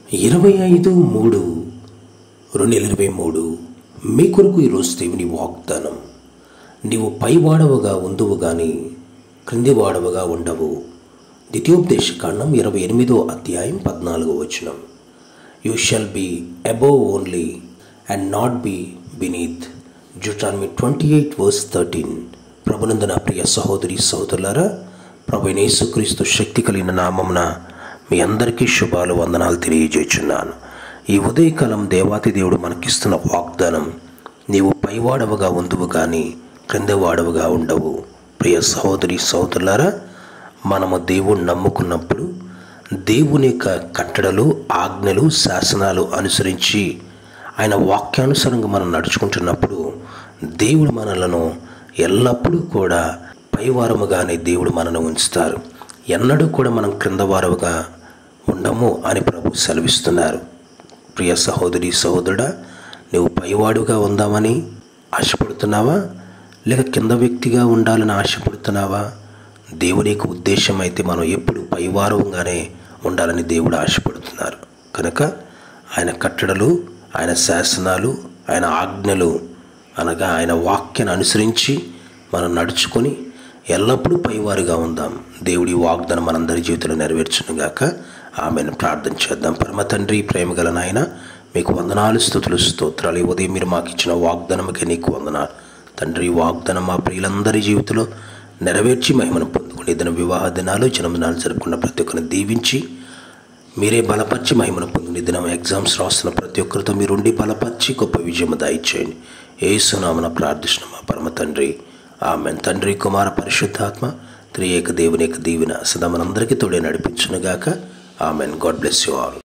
ఇరవై ఐదు మూడు రెండు వేల ఇరవై మూడు మీ కొరకు ఈరోజు దేవుని వాగ్దానం నీవు పైవాడవుగా ఉందువు గాని క్రింది వాడవుగా ఉండవు ద్వితీయోపదేశ కాండం ఇరవై ఎనిమిదో అధ్యాయం పద్నాలుగో వచనం you shall be above only and not be beneath జుటాన్మి ట్వంటీ ఎయిట్ వర్స్ థర్టీన్ ప్రభునందన ప్రియ సహోదరి సహోదరులారా ప్రభు యేసుక్రీస్తు శక్తి కలిగిన నామమున మీ అందరికీ శుభాలు వందనాలు తెలియజేస్తున్నాను ఈ ఉదయకాలం దేవాతి దేవుడు మనకిస్తున్న వాగ్దానం నీవు పైవాడవుగా ఉందువు కానీ క్రిందవాడవుగా ఉండవు ప్రియ సహోదరి సహోదరులారా మనము దేవుణ్ణి నమ్ముకున్నప్పుడు దేవుని యొక్క కట్టడలు ఆజ్ఞలు శాసనాలు అనుసరించి ఆయన వాక్యానుసారంగా మనం నడుచుకుంటున్నప్పుడు దేవుడు మనలను ఎల్లప్పుడూ కూడా పైవారముగానే దేవుడు మనను ఉంచుతారు ఎన్నడూ కూడా మనం క్రిందవారముగా ఉండము అని ప్రభు సెలవిస్తున్నారు ప్రియ సహోదరి సహోదరుడా నువ్వు పైవాడుగా ఉందామని ఆశపడుతున్నావా లేక కింద వ్యక్తిగా ఉండాలని ఆశపడుతున్నావా దేవుని యొక్క ఉద్దేశం అయితే మనం ఎప్పుడు పైవారంగానే ఉండాలని దేవుడు ఆశపడుతున్నారు కనుక ఆయన కట్టడలు ఆయన శాసనాలు ఆయన ఆజ్ఞలు అనగా ఆయన వాక్యాన్ని అనుసరించి మనం నడుచుకొని ఎల్లప్పుడూ పైవారుగా ఉందాం దేవుడి వాగ్దానం మనందరి జీవితంలో నెరవేర్చునుగాక ఆమెను ప్రార్థన చేద్దాం పరమ తండ్రి ప్రేమగల నాయన మీకు వందనాలు స్థుతులు స్తోత్రాలు ఈ ఉదయం మీరు మాకు ఇచ్చిన వాగ్దానముకే నీకు వందనాలు తండ్రి ఈ వాగ్దానం మా ప్రియులందరి జీవితంలో నెరవేర్చి మహిమను పొందుకుని ఇద్దరు వివాహ దినాలు జన్మదినాలు జరుపుకున్న ప్రతి ఒక్కరిని దీవించి మీరే బలపరిచి మహిమను పొందిన దినం ఎగ్జామ్స్ రాస్తున్న ప్రతి ఒక్కరితో మీరుండి బలపరిచి గొప్ప విజయం దయచేయండి ఏసునామన ప్రార్థిస్తున్న మా పరమ తండ్రి ఆమె తండ్రి కుమార పరిశుద్ధాత్మ త్రియేక దేవుని యొక్క దీవెన సదా మనందరికీ తోడే నడిపించునుగాక amen God bless you all